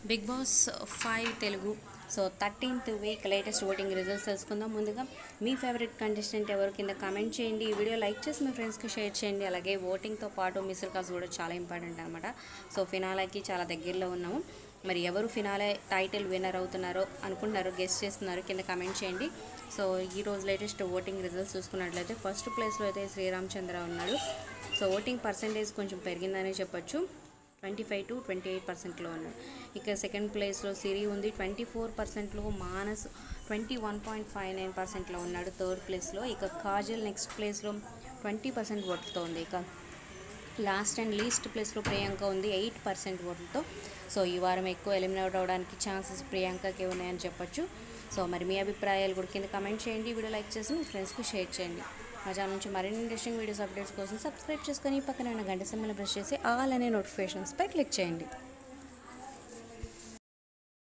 big Boss five Telugu so thirteenth week latest voting results తెలుసుకుందాం ముందుగా మీ favourite contestant ఎవరు కింద కమెంట్ చేయండి ఈ వీడియో లైక్ చేసి మీ ఫ్రెండ్స్కి షేర్ చేయండి అలాగే ఓటింగ్తో పాటు మిస్డ్ కాల్స్ కూడా చాలా ఇంపార్టెంట్ అనమాట సో ఫినాలాకి చాలా దగ్గరలో ఉన్నాము మరి ఎవరు ఫినాలే టైటిల్ విన్నర్ అవుతున్నారో అనుకుంటున్నారో గెస్ట్ చేస్తున్నారు కింద కమెంట్ చేయండి సో ఈ రోజు లేటెస్ట్ ఓటింగ్ రిజల్ట్స్ చూసుకున్నట్లయితే ఫస్ట్ ప్లేస్లో అయితే శ్రీరామచంద్ర ఉన్నాడు సో ఓటింగ్ పర్సంటేజ్ కొంచెం పెరిగిందనే చెప్పొచ్చు twenty five to twenty eight పర్సెంట్లో ఉన్నాడు ఇక సెకండ్ ప్లేస్లో సిరి ఉంది ట్వంటీ ఫోర్ పర్సెంట్లో Maanas twenty one point five nine పర్సెంట్లో ఉన్నాడు థర్డ్ ప్లేస్లో ఇక కాజల్ నెక్స్ట్ ప్లేస్లో ట్వంటీ పర్సెంట్ ఓట్లతో ఉంది ఇక లాస్ట్ అండ్ లీస్ట్ ప్లేస్లో ప్రియాంక ఉంది ఎయిట్ పర్సెంట్ ఓట్లతో సో ఈ వారం ఎక్కువ ఎలిమినేట్ అవడానికి ఛాన్సెస్ ప్రియాంకకే ఉన్నాయని చెప్పొచ్చు సో మరి మీ అభిప్రాయాలు కూడా కింద కమెంట్ చేయండి వీడియో లైక్ చేసి మీ ఫ్రెండ్స్కి షేర్ చేయండి మా ఛానల్ నుంచి మరిన్ని ఇంట్రెస్టింగ్ వీడియోస్ అప్డేట్స్ కోసం సబ్స్క్రైబ్ చేసుకొని పక్కన ఉన్న గంట సింబల్ ప్రెస్ చేసి ఆల్ అనే నోటిఫికేషన్స్పై క్లిక్ చేయండి